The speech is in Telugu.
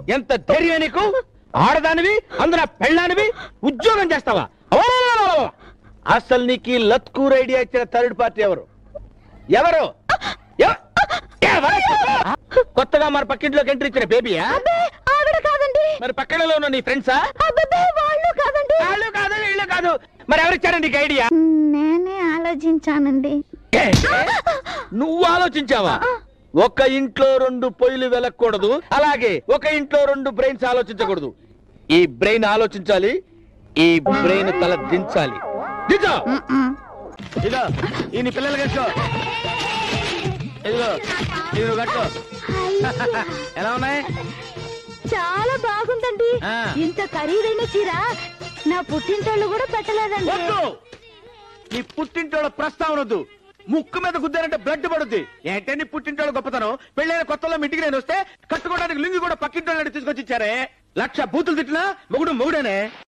ఎంత ధైర్యం నీకు ఆడదానివి అందున పెళ్ళానివి ఉద్యోగం చేస్తావా అవ్వవ్వవ్వవ్వ! అసలు నీకు ఈ లత్కూర్ ఐడియా ఇచ్చిన థర్డ్ పార్టీ ఎవరు ఎవరు ఎవ- ఎవరు? కొత్తగా మన పక్కింట్లోకి ఎంట్రీ ఇచ్చిన బేబీయా అబ్బే ఆవిడ కాదండి మరి పక్కనలో ఉన్న నీ ఫ్రెండ్సా అబ్బే వాళ్ళు కాదండి వాళ్ళు కాదు వీళ్ళు కాదు మరి ఎవరిచ్చారు నీకు ఐడియా నేనే ఆలోచించానండి నువ్వు ఆలోచించావా ఒక ఇంట్లో రెండు పొయ్యిలు వెలకూడదు అలాగే ఒక ఇంట్లో రెండు బ్రెయిన్స్ ఆలోచించకూడదు ఈ బ్రెయిన్ ఆలోచించాలి ఈ బ్రెయిన్ తల దించాలి దించో ఇదో ఈ నీ పిల్లలు కట్టుకో ఇదిగో ఇది నువ్వు కట్టుకో ఎలా ఉన్నాయి చాలా బాగుందండి ఆ. ఇంత ఖరీదైన చీర నా పుట్టింటోళ్ళు కూడా పెట్టలేదండి వద్దు నీ పుట్టింటోళ్ళ ప్రస్తావన వద్దు ముక్కు మీద గుద్దారంటే బ్లడ్ పడుద్ది ఏంటే నీ పుట్టింటోళ్ళ గొప్పతనం పెళ్ళైన కొత్తలో మీ ఇంటికి నేను వస్తే కట్టుకోవడానికి లింగి కూడా పక్కింటోళ్ళని తీసుకొచ్చి ఇచ్చారే లక్ష బూతులు తిట్టినా మొగుడు మొగుడేనే